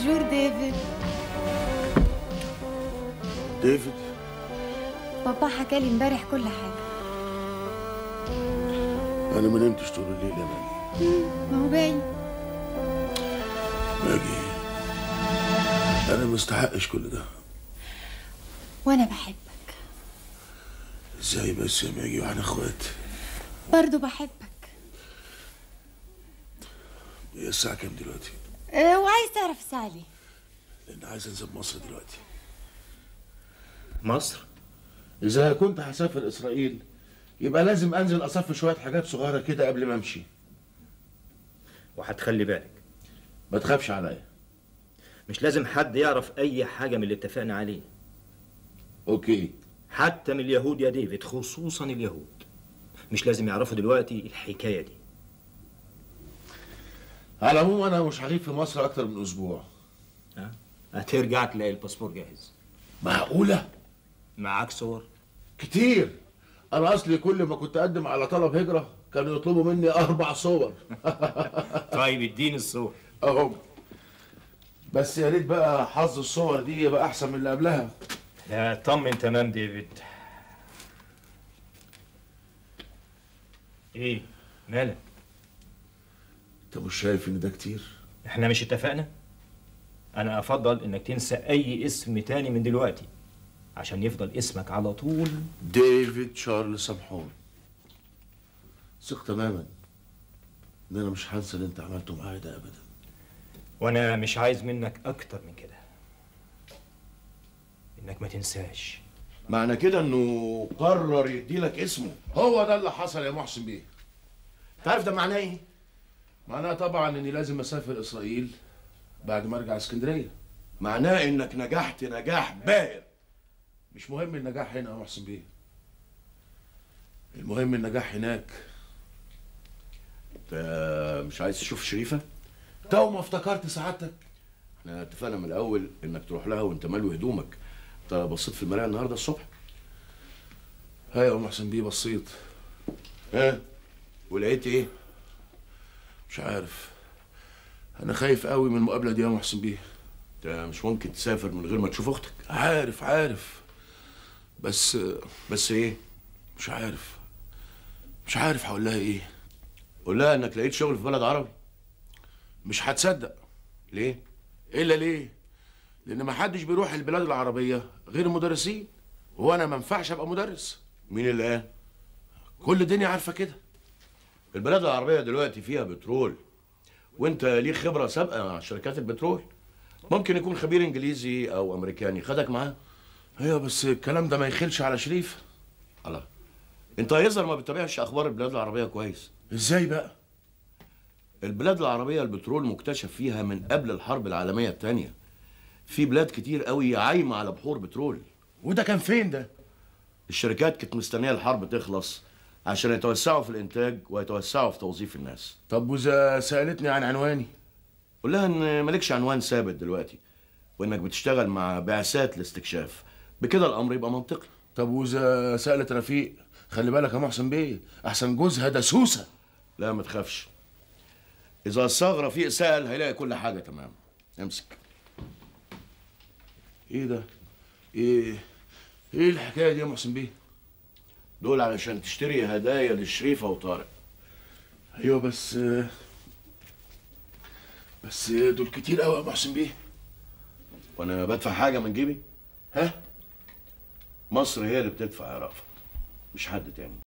بونجور ديفيد ديفيد بابا حكى لي امبارح كل حاجه انا ما نمتش طول الليل يا ماجي ما هو باين ماجي انا ما استحقش كل ده وانا بحبك ازاي بس يا ماجي واحنا اخوات برضه بحبك هي الساعه كام دلوقتي أه وعايز تعرف سالي لان عايز انزل مصر دلوقتي مصر اذا كنت هسافر اسرائيل يبقى لازم انزل اصفي شويه حاجات صغيره كده قبل ما امشي وهتخلي بالك ما تخافش عليا مش لازم حد يعرف اي حاجه من اللي اتفقنا عليه اوكي حتى من اليهود يا ديفيد خصوصا اليهود مش لازم يعرفوا دلوقتي الحكايه دي على العموم انا مش هغيب في مصر اكتر من اسبوع ها هترجع تلاقي الباسبور جاهز معقوله معاك صور كتير انا اصلي كل ما كنت اقدم على طلب هجره كانوا يطلبوا مني اربع صور طيب اديني الصور اهو بس يا ريت بقى حظ الصور دي يبقى احسن من اللي قبلها لا طمن تمام ديفيد ايه مالك انت مش شايف ان ده كتير احنا مش اتفقنا انا افضل انك تنسى اي اسم تاني من دلوقتي عشان يفضل اسمك على طول ديفيد شارل سامحون ثق تماما ان انا مش هنسى اللي انت عملته معايا ده ابدا وانا مش عايز منك اكتر من كده انك ما تنساش معنى كده انه قرر يديلك اسمه هو ده اللي حصل يا محسن بيه تعرف ده معناه ايه معناه طبعا اني لازم اسافر اسرائيل بعد ما ارجع اسكندريه معناه انك نجحت نجاح باهر مش مهم النجاح هنا يا محسن بيه المهم النجاح هناك انت مش عايز تشوف شريفه تو ما افتكرت سعادتك احنا اتفقنا من الاول انك تروح لها وانت مالو هدومك انت بصيت في المرايه النهارده الصبح ها يا محسن بيه بصيت ها ولقيت ايه مش عارف انا خايف قوي من المقابله دي يا محسن بيه انت مش ممكن تسافر من غير ما تشوف اختك عارف عارف بس بس ايه مش عارف مش عارف هقول لها ايه قول لها انك لقيت شغل في بلد عربي مش هتصدق ليه الا ليه لان ما حدش بيروح البلاد العربيه غير المدرسين وانا ما ينفعش ابقى مدرس مين اللي قال كل الدنيا عارفه كده البلاد العربيه دلوقتي فيها بترول وانت ليك خبره سابقه مع شركات البترول ممكن يكون خبير انجليزي او امريكاني خدك معاه ايوه بس الكلام ده ما يخلش على شريف الله انت يظهر ما بتتابعش اخبار البلاد العربيه كويس ازاي بقى البلاد العربيه البترول مكتشف فيها من قبل الحرب العالميه الثانيه في بلاد كتير قوي عايمه على بحور بترول وده كان فين ده الشركات كانت مستنيه الحرب تخلص عشان يتوسعوا في الانتاج ويتوسعوا في توظيف الناس طب واذا سالتني عن عنواني قول لها ان مالكش عنوان ثابت دلوقتي وانك بتشتغل مع بعثات الاستكشاف بكده الامر يبقى منطقي طب واذا سالت رفيق خلي بالك يا محسن بيه احسن جوزها ده سوسه لا ما تخافش اذا الصاغ رفيق سال هيلاقي كل حاجه تمام امسك ايه ده ايه ايه الحكايه دي يا محسن بيه دول علشان تشتري هدايا للشريفه وطارق ايوه بس بس دول كتير قوي يا محسن بيه وانا بدفع حاجه من جيبي ها مصر هي اللي بتدفع يا رأفت مش حد تاني